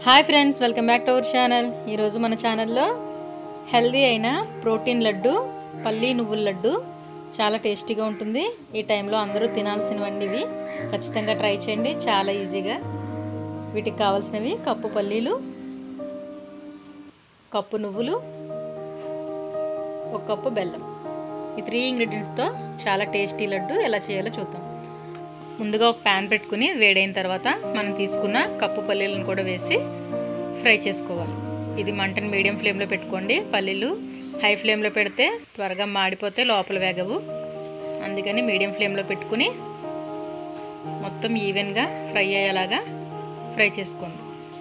hi friends welcome back to our channel ఈరోజు మన ఛానల్లో హెల్దీ అయిన ప్రోటీన్ లడ్డు పల్లీ నువ్వుల లడ్డు చాలా టేస్టీగా ఉంటుంది ఈ టైంలో అందరూ తినాల్సినవండి ఇవి ఖచ్చితంగా ట్రై చేయండి చాలా ఈజీగా వీటికి కావాల్సినవి కప్పు పల్లీలు కప్పు నువ్వులు ఒక కప్పు బెల్లం ఈ త్రీ ఇంగ్రీడియంట్స్తో చాలా టేస్టీ లడ్డు ఎలా చేయాలో చూద్దాం ముందుగా ఒక ప్యాన్ పెట్టుకుని వేడైన తర్వాత మనం తీసుకున్న కప్పు పల్లీలను కూడా వేసి ఫ్రై చేసుకోవాలి ఇది మంటను మీడియం ఫ్లేమ్లో పెట్టుకోండి పల్లీలు హై ఫ్లేమ్లో పెడితే త్వరగా మాడిపోతే లోపల వేగవు అందుకని మీడియం ఫ్లేమ్లో పెట్టుకుని మొత్తం ఈవెన్గా ఫ్రై అయ్యేలాగా ఫ్రై చేసుకోండి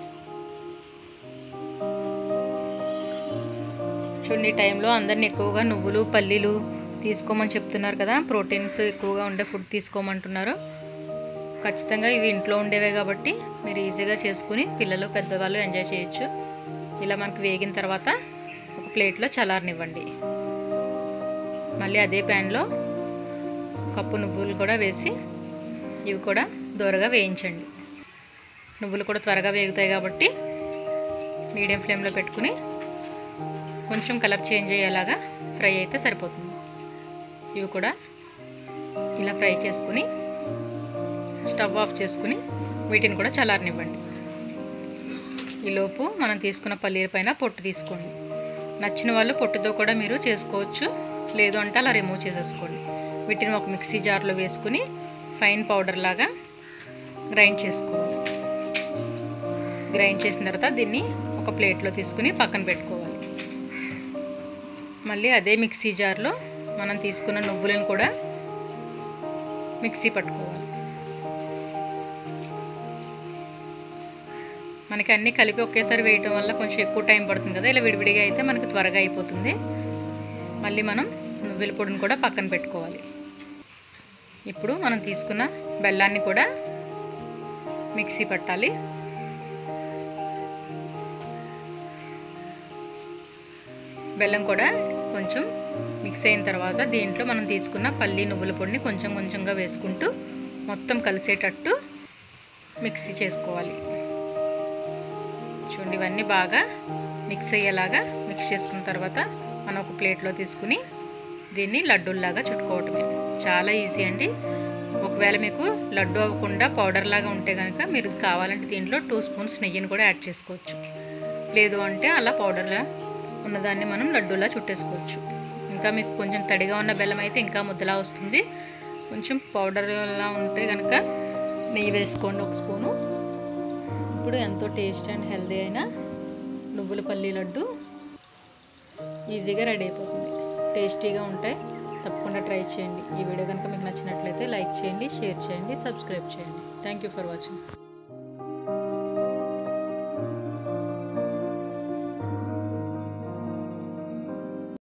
చూడండి ఈ టైంలో అందరిని ఎక్కువగా నువ్వులు పల్లీలు తీసుకోమని చెప్తున్నారు కదా ప్రోటీన్స్ ఎక్కువగా ఉండే ఫుడ్ తీసుకోమంటున్నారు ఖచ్చితంగా ఇవి ఇంట్లో ఉండేవే కాబట్టి మీరు ఈజీగా చేసుకుని పిల్లలు పెద్దవాళ్ళు ఎంజాయ్ చేయొచ్చు ఇలా మనకు వేగిన తర్వాత ఒక ప్లేట్లో చల్లారనివ్వండి మళ్ళీ అదే ప్యాన్లో కప్పు నువ్వులు కూడా వేసి ఇవి కూడా దూరగా వేయించండి నువ్వులు కూడా త్వరగా వేగుతాయి కాబట్టి మీడియం ఫ్లేమ్లో పెట్టుకుని కొంచెం కలర్ చేంజ్ అయ్యేలాగా ఫ్రై అయితే సరిపోతుంది ఇవి కూడా ఇలా ఫ్రై చేసుకుని స్టవ్ ఆఫ్ చేసుకుని వీటిని కూడా చల్లారనివ్వండి ఈలోపు మనం తీసుకున్న పల్లీల పైన పొట్టు తీసుకోండి నచ్చిన వాళ్ళు పొట్టుతో కూడా మీరు చేసుకోవచ్చు లేదు అంటే అలా రిమూవ్ చేసేసుకోండి వీటిని ఒక మిక్సీ జార్లో వేసుకుని ఫైన్ పౌడర్ లాగా గ్రైండ్ చేసుకోవాలి గ్రైండ్ చేసిన తర్వాత దీన్ని ఒక ప్లేట్లో తీసుకుని పక్కన పెట్టుకోవాలి మళ్ళీ అదే మిక్సీ జార్లో మనం తీసుకున్న నువ్వులను కూడా మిక్సీ పట్టుకోవాలి మనకి అన్నీ కలిపి ఒకేసారి వేయటం వల్ల కొంచెం ఎక్కువ టైం పడుతుంది కదా ఇలా విడివిడిగా అయితే మనకు త్వరగా అయిపోతుంది మళ్ళీ మనం నువ్వుల పొడిని కూడా పక్కన పెట్టుకోవాలి ఇప్పుడు మనం తీసుకున్న బెల్లాన్ని కూడా మిక్సీ పట్టాలి బెల్లం కూడా కొంచెం మిక్స్ అయిన తర్వాత దీంట్లో మనం తీసుకున్న పల్లి నువ్వుల పొడిని కొంచెం కొంచెంగా వేసుకుంటూ మొత్తం కలిసేటట్టు మిక్సీ చేసుకోవాలి చూడండి ఇవన్నీ బాగా మిక్స్ అయ్యేలాగా మిక్స్ చేసుకున్న తర్వాత మనం ఒక ప్లేట్లో తీసుకుని దీన్ని లడ్డూల్లాగా చుట్టుకోవటమే చాలా ఈజీ అండి ఒకవేళ మీకు లడ్డు అవ్వకుండా పౌడర్ లాగా ఉంటే కనుక మీరు కావాలంటే దీంట్లో టూ స్పూన్స్ నెయ్యిని కూడా యాడ్ చేసుకోవచ్చు లేదు అంటే అలా పౌడర్లా ఉన్నదాన్ని మనం లడ్డూలా చుట్టేసుకోవచ్చు ఇంకా మీకు కొంచెం తడిగా ఉన్న బెల్లం అయితే ఇంకా ముద్దలా వస్తుంది కొంచెం పౌడర్లా ఉంటే కనుక నెయ్యి వేసుకోండి ఒక స్పూను ఇప్పుడు ఎంతో టేస్ట్ అండ్ హెల్దీ అయిన నువ్వుల పల్లి లడ్డు ఈజీగా రెడీ అయిపోతుంది టేస్టీగా ఉంటాయి తప్పకుండా ట్రై చేయండి ఈ వీడియో కనుక మీకు నచ్చినట్లయితే లైక్ చేయండి షేర్ చేయండి సబ్స్క్రైబ్ చేయండి థ్యాంక్ యూ ఫర్ వాచింగ్